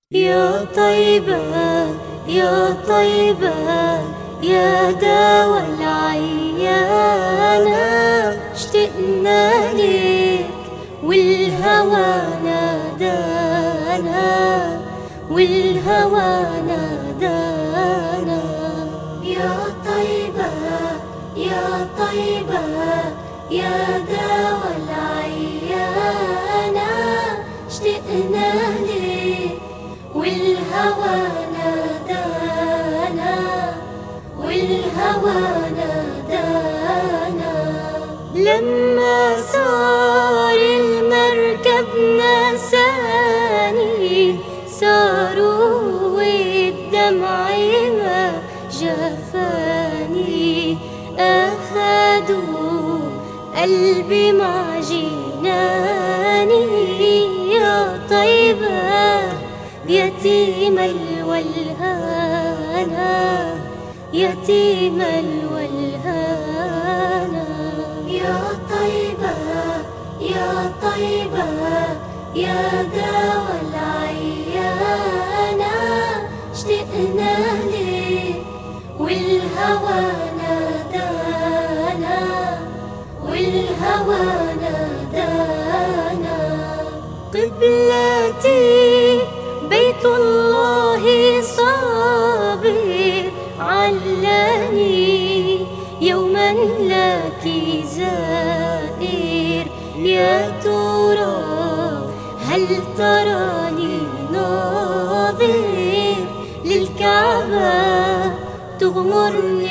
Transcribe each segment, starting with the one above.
يا طيبة يا طيبة يا داوى العيانة اشتقنا لك والهوى نادانا والهوى نادانا يا طيبة يا طيبة يا داوى العيانة اشتقنا لك والهوى نادانا والهوى نادانا لما صار المركب نساني صاروا والدمع ما جفاني أخذوا قلبي مع جناني يا طيبة يتيم الولهانا يتيم الولهانا يا طيبة يا طيبة يا داوى العيانة اشتقنا لك والهوى نادانا والهوى نادانا قبلتي بيت الله صابر علاني يوما لك زائر يا ترى هل تراني ناظر للكعبة تغمرني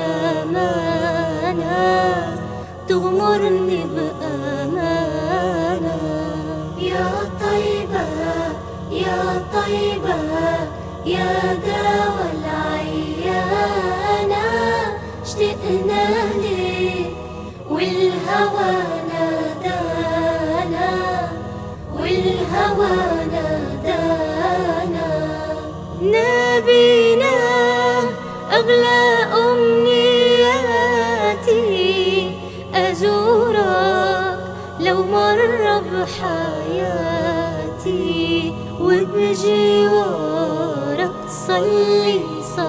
بأمانة تغمرني بأمانة يا طيبة يا طيبة يا داوى العيانة اشتقنا لك والهوى نادانا والهوى نادانا نبينا أغلى أمنياتي أزورك لو مر بحياتي وبجوارك صلي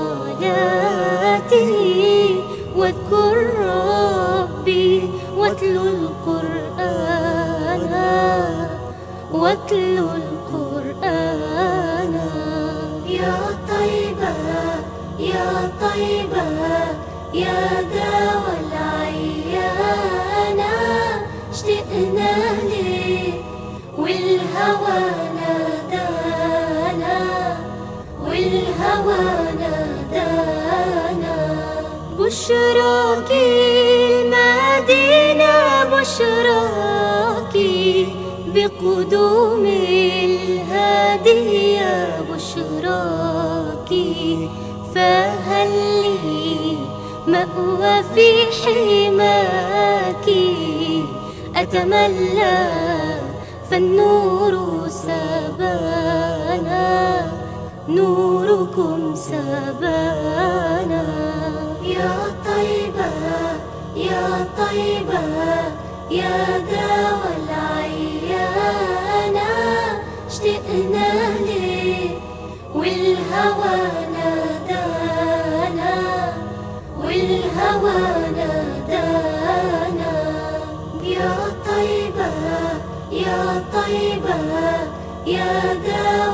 صلاتي واذكر ربي واتلو القرآن واتلو القرآن يا طيبة يا طيبة يا داوى العيانة اشتقنا لك والهوى نادانا والهوى نادانا بشراكي المدينة بشراكي بقدوم الهادي يا بشراكي فهل لي مأوى في حماكي أتملى فالنور سبانا نوركم سبانا يا طيبة يا طيبة يا داوى العيانة اشتقنا لك والهوى نادانا والهوى نادانا يا طيبة يا طيبة يا داوى